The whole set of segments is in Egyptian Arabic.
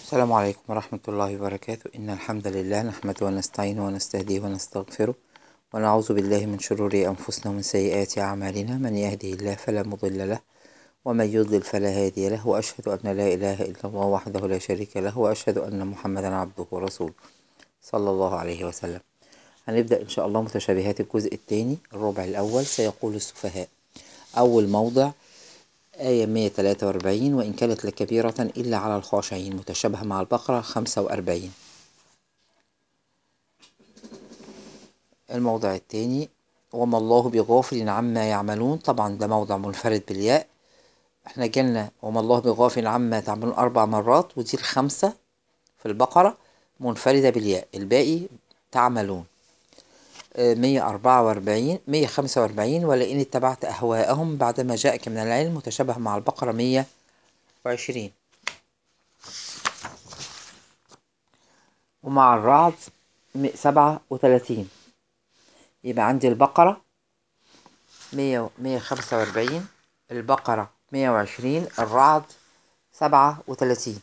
السلام عليكم ورحمة الله وبركاته إن الحمد لله نحمده ونستعينه ونستهديه ونستغفره ونعوذ بالله من شرور أنفسنا ومن سيئات أعمالنا من يهده الله فلا مضل له ومن يضلل فلا هادي له وأشهد أن لا إله إلا الله وحده لا شريك له وأشهد أن محمدا عبده ورسوله صلى الله عليه وسلم هنبدأ إن شاء الله متشابهات الجزء الثاني الربع الأول سيقول السفهاء أول موضع آية 143 وإن كانت لكبيرة إلا على الخاشعين متشابهة مع البقرة 45 الموضع الثاني وما الله بغافل عما يعملون طبعا ده موضع منفرد بالياء احنا جالنا وما الله بغافل عما تعملون أربع مرات ودي الخمسة في البقرة منفردة بالياء الباقي تعملون مية أربعة وأربعين مية خمسة وأربعين ولئن اتبعت أهواءهم بعدما جاءك من العلم متشابه مع البقرة مية وعشرين ومع الرعد سبعة وثلاثين يبقى عندي البقرة مية مية خمسة وأربعين البقرة مية وعشرين الرعد سبعة وثلاثين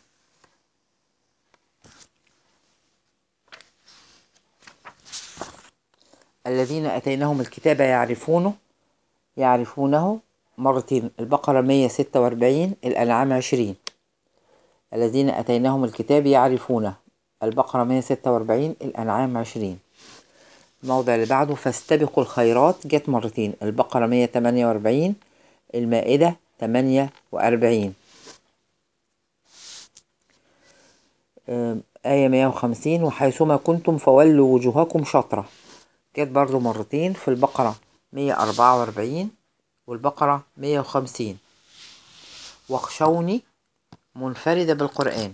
الذين أتيناهم الكتاب يعرفونه يعرفونه مرتين البقرة 146 الأنعام 20 الذين أتيناهم الكتاب يعرفونه البقرة 146 الأنعام 20 الموضع اللي بعده فاستبقوا الخيرات جت مرتين البقرة 148 المائدة 48 آية 150 وحيثما كنتم فولوا وجوهكم شطرة جت برضو مرتين في البقرة 144 والبقرة 150 واخشوني منفردة بالقرآن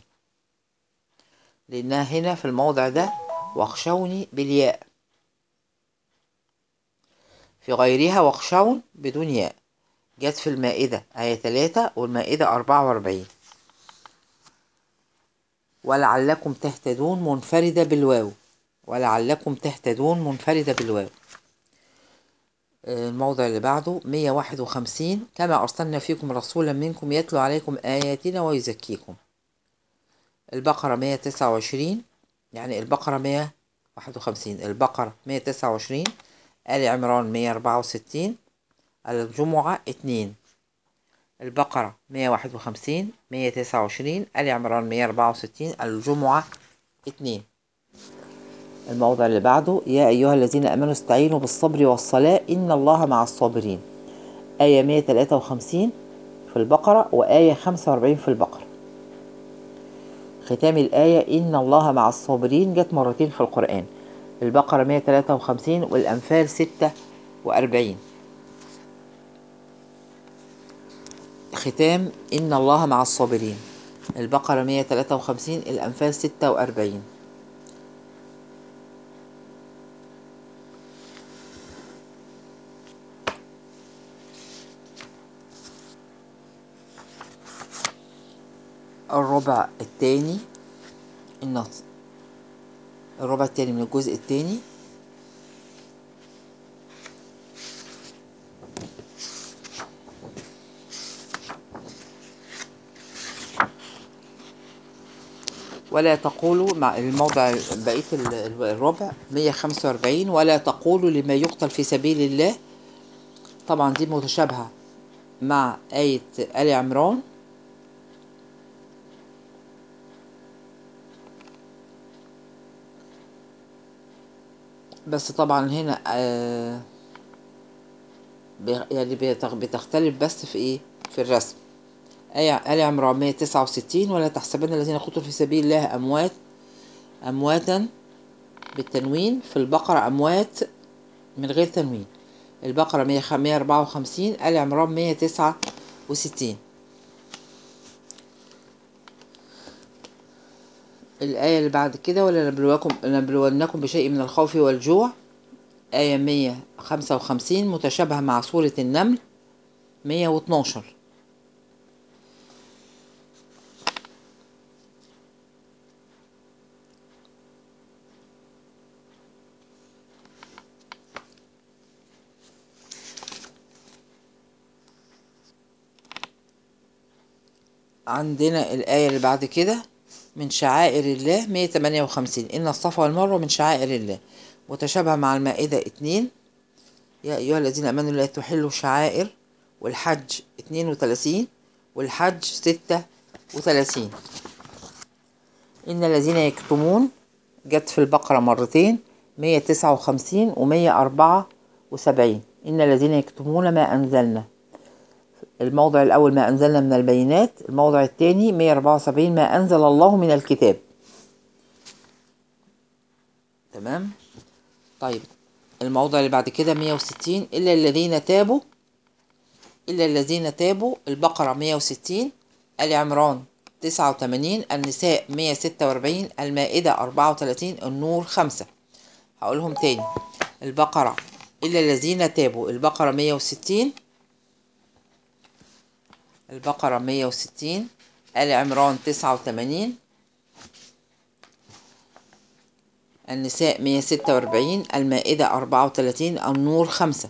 لأنها هنا في الموضع ده واخشوني بالياء في غيرها واخشون بدون ياء جت في المائدة آية 3 والمائدة 44 ولعلكم تهتدون منفردة بالواو ولعلكم تهتدون منفردة بالواو الموضع اللي بعده 151 كما أرسلنا فيكم رسولا منكم يتلو عليكم آياتنا ويزكيكم البقرة 129 يعني البقرة 151 البقرة 129 آل عمران 164 الجمعة 2 البقرة 151 129 آل عمران 164 الجمعة 2 الموضع اللي بعده يا أيها الذين أمنوا استعينوا بالصبر والصلاة إن الله مع الصابرين آية 153 في البقرة وآية 45 في البقرة ختام الآية إن الله مع الصابرين جت مرتين في القرآن البقرة 153 والأنفال 46 ختام إن الله مع الصابرين البقرة 153 الأنفال 46 الربع الثاني النص الربع الثاني من الجزء الثاني ولا تقولوا مع الموضع بقية الربع 145 ولا تقولوا لما يقتل في سبيل الله طبعا دي متشابهة مع آية آل عمران بس طبعا هنا آه يعني بتختلف بس في ايه في الرسم آية آل عمران 169 ولا تحسبن الذين قتلوا في سبيل الله أموات أمواتا بالتنوين في البقرة أموات من غير تنوين البقرة 154 آل عمران 169 الآية اللي بعد كده ولا نبلوكم نبلونكم بشيء من الخوف والجوع آية 155 متشابهة مع سورة النمل 112 عندنا الآية اللي بعد كده من شعائر الله 158 إن الصفا والمروة من شعائر الله متشابهة مع المائدة 2 يا أيها الذين آمنوا لا تحلوا شعائر والحج 32 والحج 36 إن الذين يكتمون جت في البقرة مرتين 159 و 174 إن الذين يكتمون ما أنزلنا الموضع الأول ما أنزلنا من البينات الموضع الثاني 174 ما أنزل الله من الكتاب تمام طيب الموضع اللي بعد كده 160 إلا الذين تابوا إلا الذين تابوا البقرة 160 آل عمران 89 النساء 146 المائدة 34 النور 5 هقولهم تاني البقرة إلا الذين تابوا البقرة 160 البقرة 160 آل عمران 89 النساء 146 المائدة 34 النور 5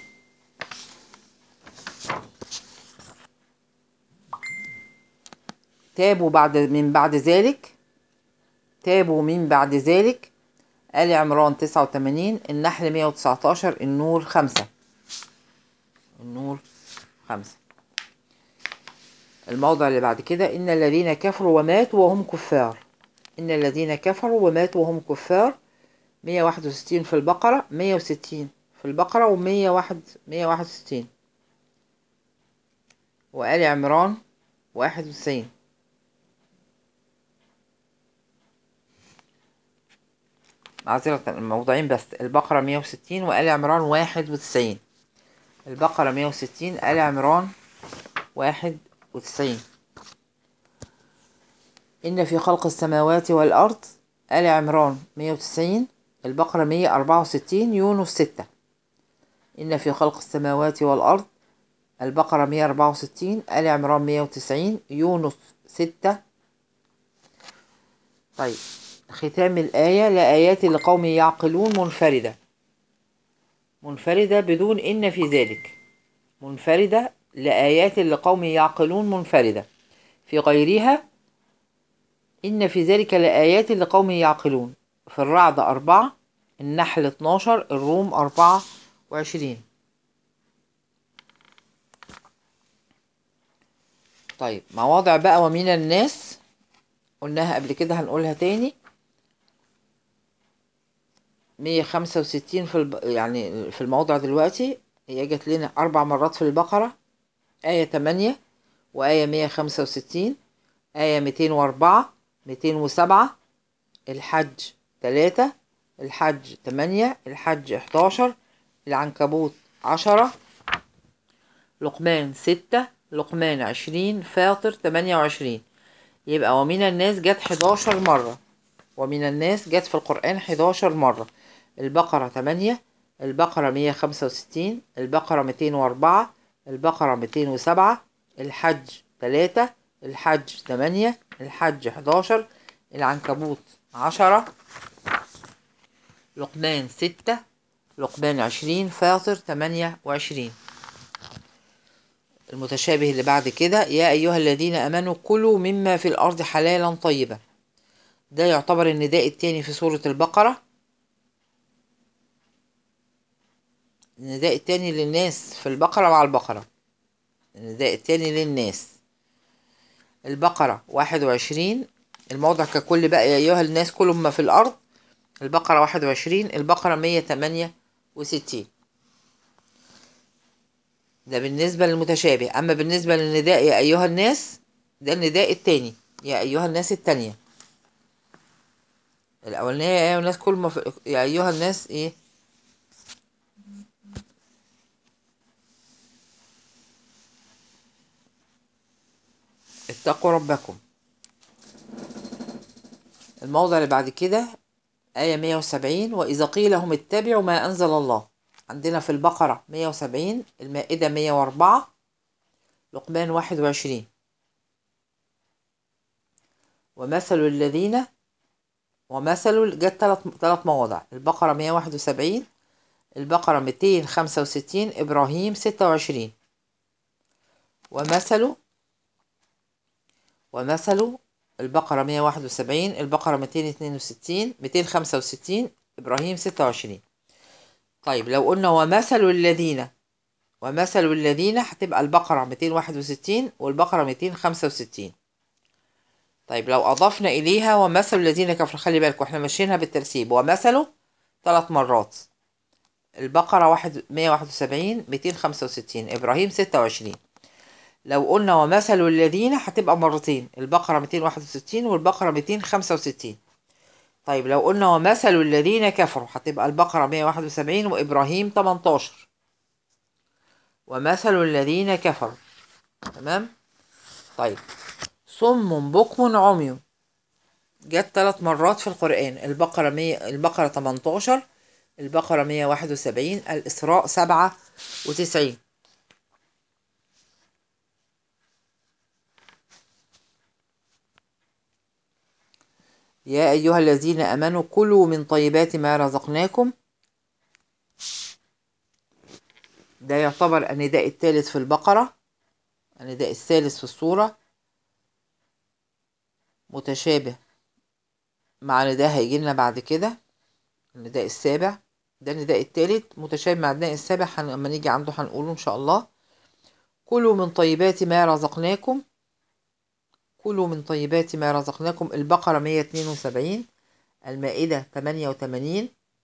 تابوا بعد من بعد ذلك تابوا من بعد ذلك آل عمران 89 النحل 119 النور 5 النور 5 الموضع اللي بعد كده إن الذين كفروا وماتوا وهم كفار إن الذين كفروا وماتوا وهم كفار 161 في البقرة 160 في البقرة و101 161 وآل عمران 91 معذرة الموضوعين بس البقرة 160 وآل عمران 91 البقرة 160 آل عمران 91 إن في خلق السماوات والأرض آل عمران 190 البقرة 164 يونس 6 إن في خلق السماوات والأرض البقرة 164 آل عمران 190 يونس 6 طيب ختام الآية لآيات لقوم يعقلون منفردة منفردة بدون إن في ذلك منفردة لآيات لقوم يعقلون منفردة في غيرها إن في ذلك لآيات لقوم يعقلون في الرعد أربعة النحل 12 الروم أربعة وعشرين طيب مواضع بقى ومن الناس قلناها قبل كده هنقولها تاني مية خمسة وستين في الب... يعني في الموضع دلوقتي هي جت لنا أربع مرات في البقرة آية تمانية وآية مية خمسة وستين آية ميتين وأربعة ميتين وسبعة الحج تلاتة الحج تمانية الحج حداشر العنكبوت عشرة لقمان ستة لقمان عشرين فاطر تمانية وعشرين يبقى ومن الناس جت حداشر مرة ومن الناس جت في القرآن حداشر مرة البقرة تمانية البقرة مية خمسة وستين البقرة ميتين وأربعة البقرة ميتين وسبعة الحج تلاتة الحج تمانية الحج حداشر العنكبوت عشرة لقمان ستة لقمان عشرين فاطر تمانية وعشرين المتشابه اللي بعد كده يا أيها الذين أمنوا كلوا مما في الأرض حلالا طيبا ده يعتبر النداء التاني في سورة البقرة النداء التاني للناس في البقرة مع البقرة النداء التاني للناس البقرة واحد وعشرين الموضع ككل بقى يا أيها الناس كلوا ما في الأرض البقرة واحد وعشرين البقرة مية تمانية وستين ده بالنسبة للمتشابه أما بالنسبة للنداء يا أيها الناس ده النداء التاني يا أيها الناس التانية الأولانية يا أيها الناس كل ما في... يا أيها الناس إيه اتقوا ربكم الموضع اللي بعد كده آية 170 وإذا قيل لهم اتبعوا ما أنزل الله عندنا في البقرة 170 المائدة 104 لقمان 21 ومثل الذين ومثل جت ثلاث ثلاث مواضع البقرة 171 البقرة 265 إبراهيم 26 ومثل ومثل البقرة 171 البقرة 262 265 إبراهيم 26 طيب لو قلنا ومثل الذين ومثل الذين هتبقى البقرة 261 والبقرة 265 طيب لو أضفنا إليها ومثل الذين كفروا خلي بالكم احنا ماشيينها بالترتيب ومثله ثلاث مرات البقرة واحد 171 265 إبراهيم 26 لو قلنا ومثل الذين هتبقى مرتين البقرة 261 والبقرة 265 طيب لو قلنا ومثل الذين كفروا هتبقى البقرة 171 وإبراهيم 18 ومثل الذين كفروا تمام طيب صم بكم عمي جت ثلاث مرات في القرآن البقرة 100 البقرة 18 البقرة 171 الإسراء 97 يا أيها الذين آمنوا كلوا من طيبات ما رزقناكم ده يعتبر النداء الثالث في البقرة النداء الثالث في السورة متشابه مع نداء هيجي لنا بعد كده النداء السابع ده النداء الثالث متشابه مع النداء السابع لما نيجي عنده هنقوله إن شاء الله كلوا من طيبات ما رزقناكم كلوا من طيبات ما رزقناكم البقرة 172 المائدة 88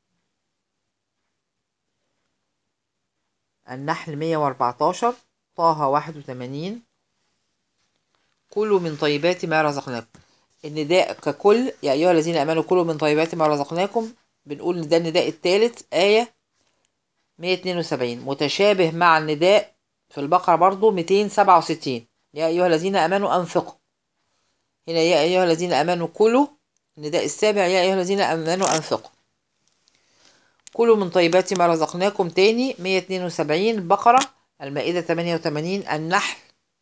النحل 114 طه 81 كلوا من طيبات ما رزقناكم النداء ككل يا أيها الذين آمنوا كلوا من طيبات ما رزقناكم بنقول إن ده النداء الثالث آية 172 متشابه مع النداء في البقرة برضو 267 يا أيها الذين آمنوا أنفقوا هنا يا أيها الذين آمنوا كلوا النداء السابع يا أيها الذين آمنوا أنفقوا كلوا من طيبات ما رزقناكم تاني 172 بقرة المائدة 88 النحل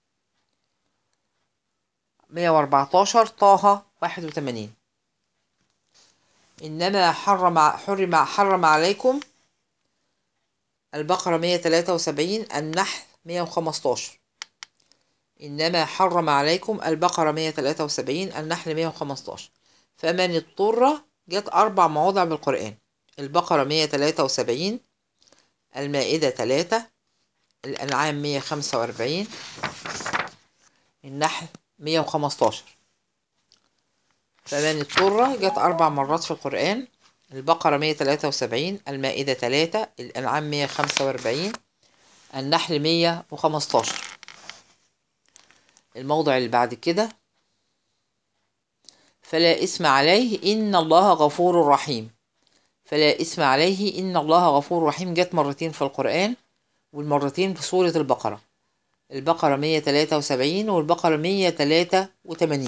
114 طه 81 إنما حرم حرم حرم عليكم البقرة 173 النحل 115 إنما حرم عليكم البقرة 173 النحل 115 فمن اضطر جت أربع مواضع بالقرآن البقرة 173 المائدة 3 الأنعام 145 النحل 115 فمن اضطر جت أربع مرات في القرآن البقرة 173 المائدة 3 الأنعام 145 النحل 115 الموضع اللي بعد كده فلا اسم عليه إن الله غفور رحيم فلا اسم عليه إن الله غفور رحيم جت مرتين في القرآن والمرتين في سورة البقرة البقرة 173 والبقرة 183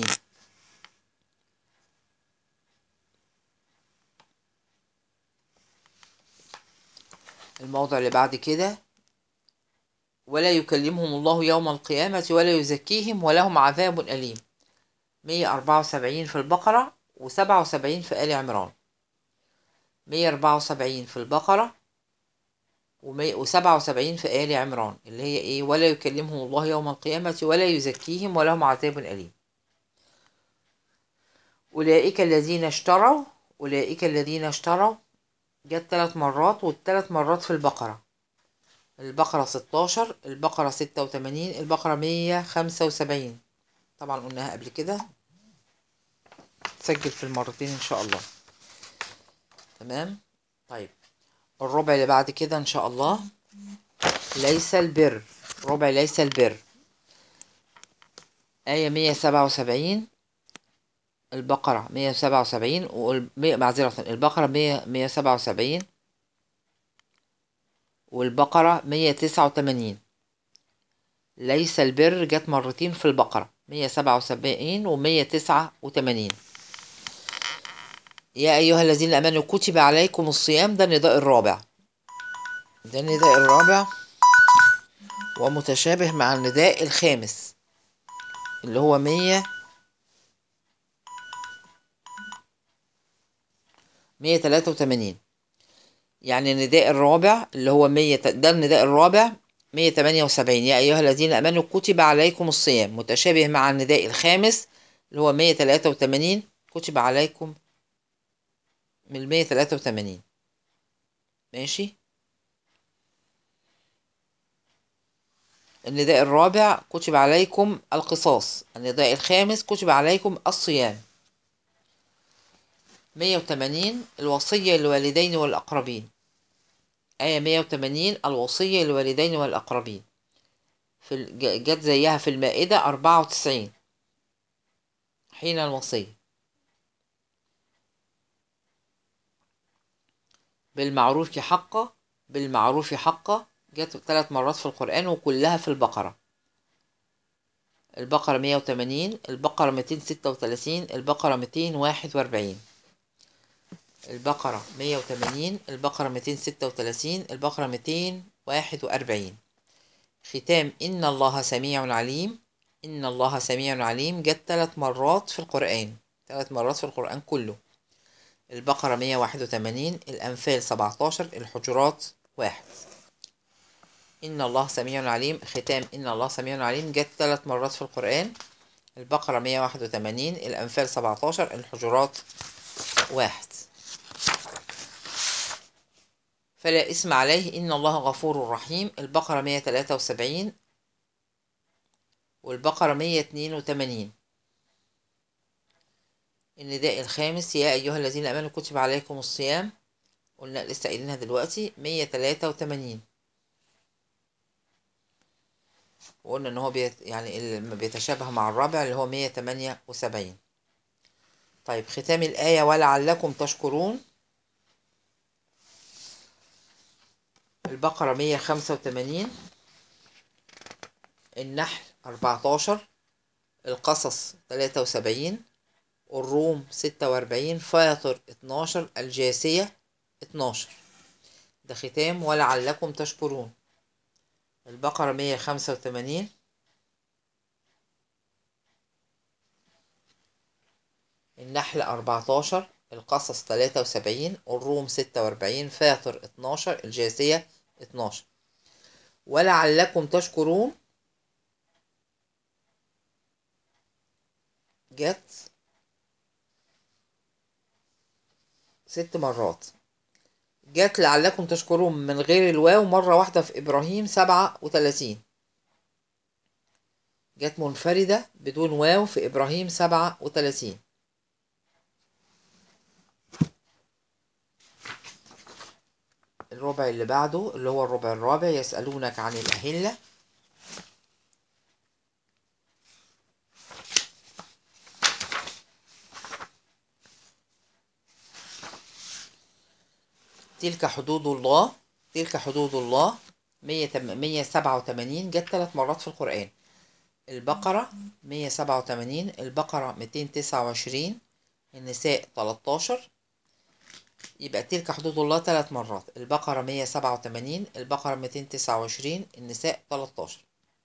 الموضع اللي بعد كده ولا يكلمهم الله يوم القيامة ولا يزكيهم ولهم عذاب أليم 174 في البقرة و77 في آل عمران 174 في البقرة و77 في آل عمران اللي هي إيه ولا يكلمهم الله يوم القيامة ولا يزكيهم ولهم عذاب أليم أولئك الذين اشتروا أولئك الذين اشتروا جت ثلاث مرات والثلاث مرات في البقرة البقرة 16 البقرة 86 البقرة 175 طبعا قلناها قبل كده تسجل في المرتين إن شاء الله تمام طيب الربع اللي بعد كده إن شاء الله ليس البر ربع ليس البر آية 177 البقرة 177 والمية معذرة البقرة 100 177 والبقرة 189 ليس البر جت مرتين في البقرة 177 و 189 يا أيها الذين آمنوا كتب عليكم الصيام ده النداء الرابع ده النداء الرابع ومتشابه مع النداء الخامس اللي هو 100 183 يعني النداء الرابع اللي هو 100 ده النداء الرابع 178 يا أيها الذين آمنوا كتب عليكم الصيام متشابه مع النداء الخامس اللي هو 183 كتب عليكم من ال 183 ماشي النداء الرابع كتب عليكم القصاص النداء الخامس كتب عليكم الصيام 180 الوصية للوالدين والأقربين آية 180 الوصية للوالدين والأقربين في ال- ج- جت زيها في المائدة 94 حين الوصية بالمعروف حقا بالمعروف حقا جت ثلاث مرات في القرآن وكلها في البقرة البقرة 180 البقرة 236 البقرة 241 البقرة 180 البقرة 236 البقرة 241 ختام إن الله سميع عليم إن الله سميع عليم جت ثلاث مرات في القرآن ثلاث مرات في القرآن كله البقرة 181 الأنفال 17 الحجرات واحد إن الله سميع عليم ختام إن الله سميع عليم جت ثلاث مرات في القرآن البقرة 181 الأنفال 17 الحجرات واحد فلا اسم عليه إن الله غفور رحيم البقرة 173 والبقرة 182 النداء الخامس يا أيها الذين آمنوا كتب عليكم الصيام قلنا لسه قايلينها دلوقتي 183 وقلنا ان هو بيت يعني اللي بيتشابه مع الرابع اللي هو 178 طيب ختام الآية ولعلكم تشكرون البقرة 185 النحل 14 القصص 73 الروم 46 فاطر 12 الجاثية 12 ده ختام ولعلكم تشكرون البقرة 185 النحل 14 القصص 73 الروم 46 فاطر 12 الجاثية 12 ولعلكم تشكرون جت ست مرات جت لعلكم تشكرون من غير الواو مرة واحدة في إبراهيم سبعة وتلاتين جت منفردة بدون واو في إبراهيم سبعة وتلاتين الربع اللي بعده اللي هو الربع الرابع يسألونك عن الأهلة تلك حدود الله تلك حدود الله 187 جت ثلاث مرات في القرآن البقرة 187 البقرة 229 النساء 13 يبقى تلك حدود الله ثلاث مرات البقرة 187 البقرة 229 النساء 13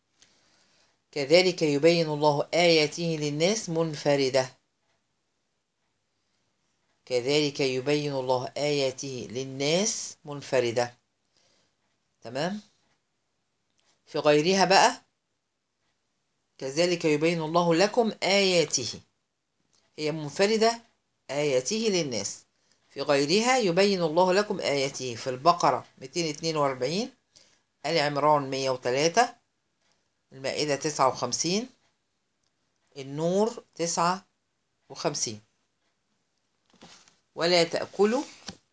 كذلك يبين الله آياته للناس منفردة كذلك يبين الله آياته للناس منفردة تمام في غيرها بقى كذلك يبين الله لكم آياته هي منفردة آياته للناس في غيرها يبين الله لكم آياته في البقرة 242 آل عمران 103 المائدة 59 النور 59 ولا تأكلوا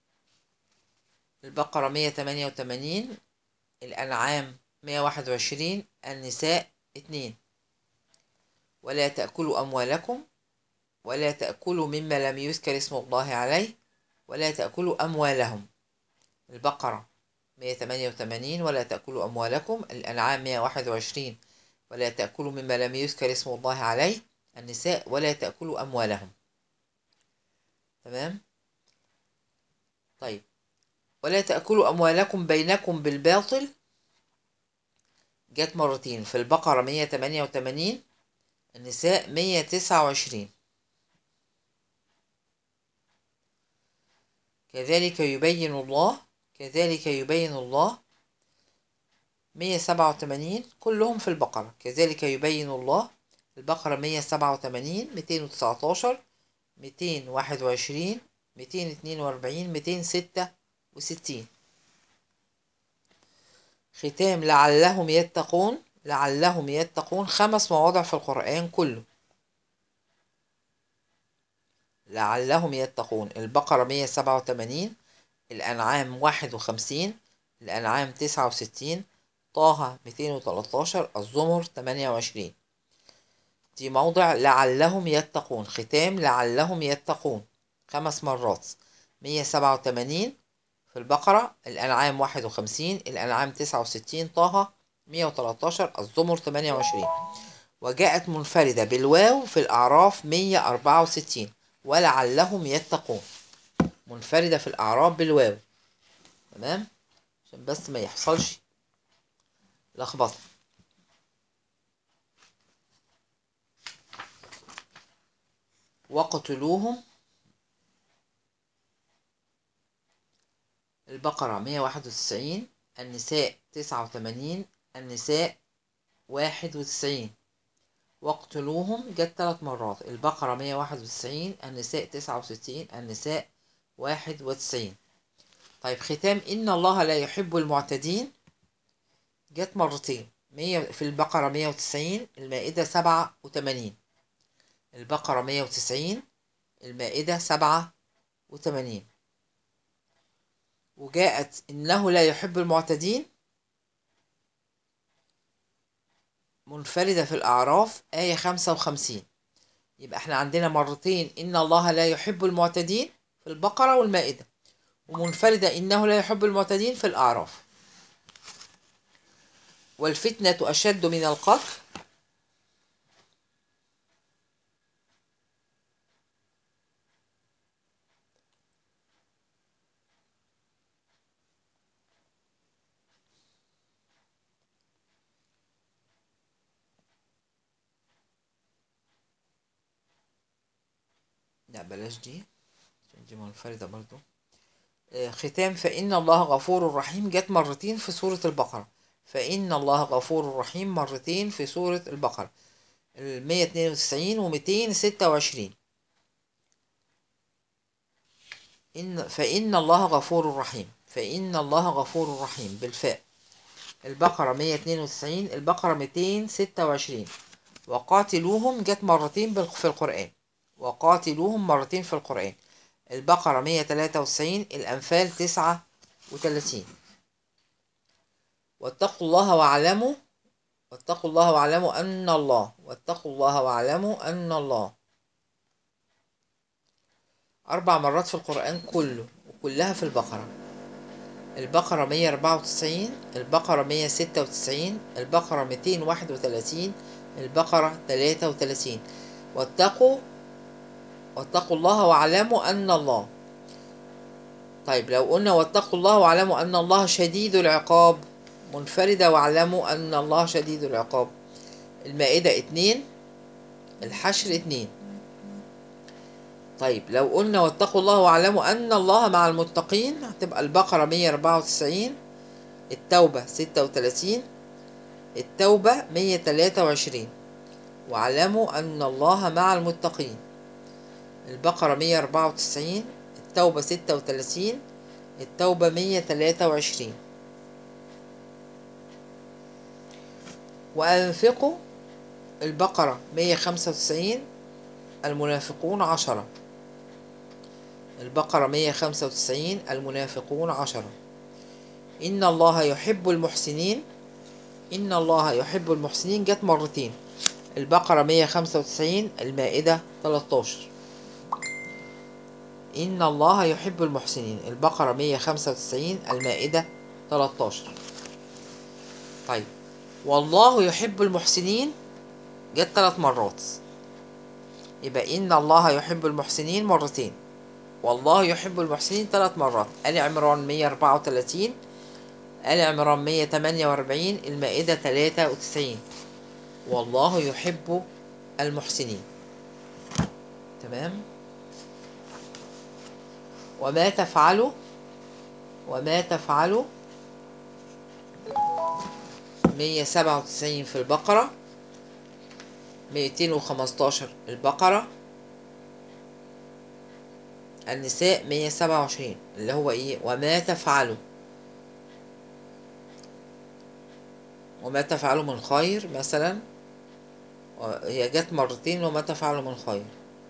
البقرة 188 الأنعام 121 النساء 2 ولا تأكلوا أموالكم ولا تأكلوا مما لم يذكر اسم الله عليه ولا تأكلوا أموالهم البقرة 188 ولا تأكلوا أموالكم الأنعام 121 ولا تأكلوا مما لم يذكر اسم الله عليه النساء ولا تأكلوا أموالهم تمام طيب ولا تأكلوا أموالكم بينكم بالباطل جت مرتين في البقرة 188 النساء 129 كذلك يبين الله كذلك يبين الله 187 كلهم في البقرة كذلك يبين الله البقرة مية سبعة وتمانين ميتين وتسعتاشر ميتين واحد وعشرين ميتين اتنين وأربعين ميتين ستة وستين ختام لعلهم يتقون لعلهم يتقون خمس مواضع في القرآن كله لعلهم يتقون البقرة مية سبعة وتمانين الأنعام واحد وخمسين الأنعام تسعة وستين طه ميتين وتلاتاشر الزمر تمانية وعشرين دي موضع لعلهم يتقون ختام لعلهم يتقون خمس مرات مية سبعة وتمانين في البقرة الأنعام واحد وخمسين الأنعام تسعة وستين طه مية وتلاتاشر الزمر تمانية وعشرين وجاءت منفردة بالواو في الأعراف مية أربعة وستين ولعلهم يتقون منفردة في الأعراف بالواو تمام عشان بس ما يحصلش لخبطة وقتلوهم البقرة مية واحد وتسعين النساء تسعة وتمانين النساء واحد وتسعين واقتلوهم جت ثلاث مرات البقرة مية واحد وتسعين النساء تسعة وستين النساء واحد وتسعين طيب ختام إن الله لا يحب المعتدين جت مرتين مية في البقرة مية وتسعين المائدة سبعة وتمانين البقرة مية وتسعين المائدة سبعة وتمانين وجاءت إنه لا يحب المعتدين منفردة في الأعراف آية خمسة وخمسين يبقى احنا عندنا مرتين إن الله لا يحب المعتدين في البقرة والمائدة ومنفردة إنه لا يحب المعتدين في الأعراف والفتنة أشد من القتل لا بلاش دي عشان دي منفردة برضو آه، ختام فإن الله غفور رحيم جت مرتين في سورة البقرة فإن الله غفور رحيم مرتين في سورة البقرة المية اتنين وتسعين وميتين ستة وعشرين إن فإن الله غفور رحيم فإن الله غفور رحيم بالفاء البقرة 192 البقرة 226 وقاتلوهم جت مرتين بال- في القرآن وقاتلوهم مرتين في القرآن البقرة 193 الأنفال 39 واتقوا الله واعلموا واتقوا الله واعلموا أن الله واتقوا الله واعلموا أن الله أربع مرات في القرآن كله وكلها في البقرة البقرة 194 البقرة 196 البقرة 231 البقرة 33 واتقوا واتقوا الله واعلموا أن الله طيب لو قلنا واتقوا الله واعلموا أن الله شديد العقاب منفردة واعلموا أن الله شديد العقاب المائدة اتنين الحشر اتنين طيب لو قلنا واتقوا الله واعلموا أن الله مع المتقين هتبقى البقرة 194 التوبة 36 التوبة 123 واعلموا أن الله مع المتقين البقرة 194 التوبة 36 التوبة 123 وأنفقوا البقرة 195 المنافقون عشرة البقرة 195 المنافقون عشرة إن الله يحب المحسنين إن الله يحب المحسنين جت مرتين البقرة 195 المائدة 13 إن الله يحب المحسنين البقرة 195 المائدة 13 طيب والله يحب المحسنين جت ثلاث مرات يبقى إن الله يحب المحسنين مرتين والله يحب المحسنين ثلاث مرات آل عمران 134 آل عمران 148 المائدة 93 والله يحب المحسنين تمام وما تفعلوا وما تفعلوا 197 في البقرة ميتين وخمستاشر البقرة النساء مية سبعة وعشرين اللي هو ايه وما تفعلوا وما تفعلوا من خير مثلا هي جت مرتين وما تفعلوا من خير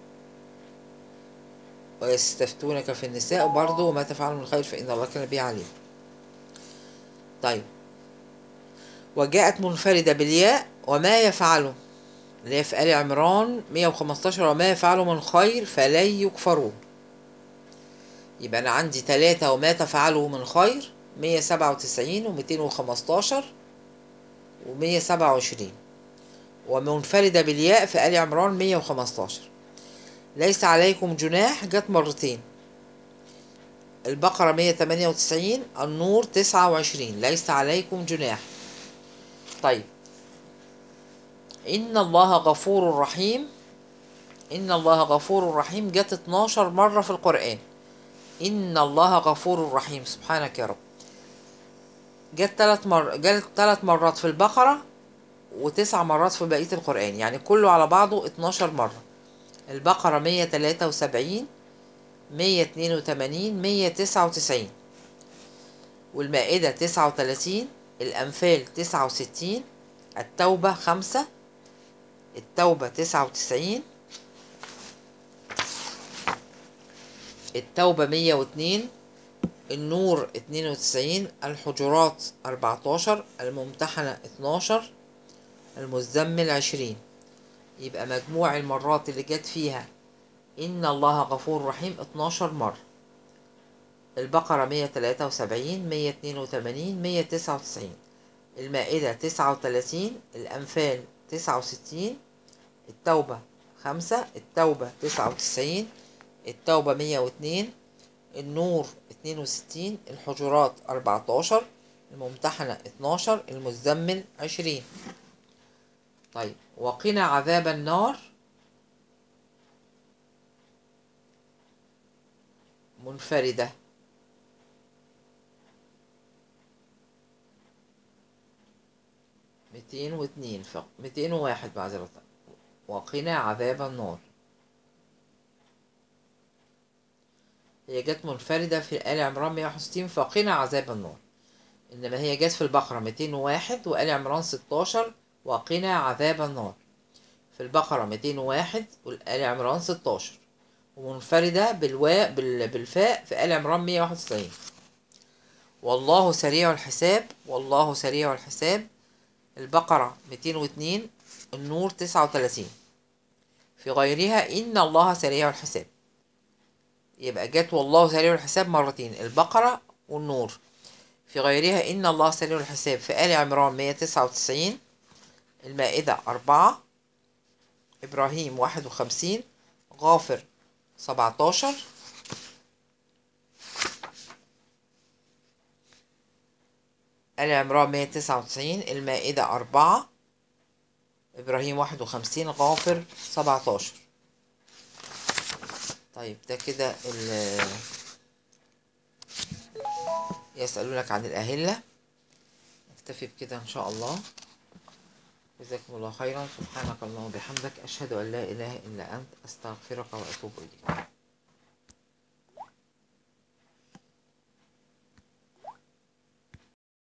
ويستفتونك في النساء برضه وما تفعلوا من خير فإن الله كان به عليم طيب وجاءت منفردة بالياء وما يفعله اللي هي في آل عمران 115 وما يفعله من خير فلن يكفروه يبقى أنا عندي تلاتة وما تفعله من خير 197 و215 و127 ومنفردة بالياء في آل عمران 115 ليس عليكم جناح جت مرتين البقرة 198 النور 29 ليس عليكم جناح طيب إن الله غفور رحيم إن الله غفور رحيم جت 12 مرة في القرآن إن الله غفور رحيم سبحانك يا رب جت ثلاث مر جت ثلاث مرات في البقرة وتسع مرات في بقية القرآن يعني كله على بعضه 12 مرة البقرة 173 182 199 والمائدة 39 الأنفال 69 التوبة 5 التوبة 99 التوبة 102 النور 92 الحجرات 14 الممتحنة 12 المزمل 20 يبقى مجموع المرات اللي جت فيها إن الله غفور رحيم 12 مرة البقرة 173 182 199 المائدة 39 الأنفال 69 التوبة 5 التوبة 99 التوبة 102 النور 62 الحجرات 14 الممتحنة 12 المزمل 20 طيب وقنا عذاب النار منفردة ميتين واتنين ف... ميتين وواحد معذرة وقنا عذاب النار هي جت منفردة في آل عمران 161 فقنا عذاب النار إنما هي جت في البقرة 201 وآل عمران 16 وقنا عذاب النار في البقرة 201 والآل عمران 16 ومنفردة بالواء بال- بالفاء في آل عمران 191 والله سريع الحساب والله سريع الحساب البقرة 202 النور 39 في غيرها إن الله سريع الحساب يبقى جت والله سريع الحساب مرتين البقرة والنور في غيرها إن الله سريع الحساب في آل عمران 199 المائدة أربعة إبراهيم واحد وخمسين غافر سبعتاشر آل عمران مية تسعة وتسعين المائدة أربعة إبراهيم واحد وخمسين غافر سبعتاشر طيب ده كده ال يسألونك عن الأهلة نكتفي بكده إن شاء الله جزاكم الله خيرا سبحانك اللهم وبحمدك أشهد أن لا إله إلا أنت أستغفرك وأتوب إليك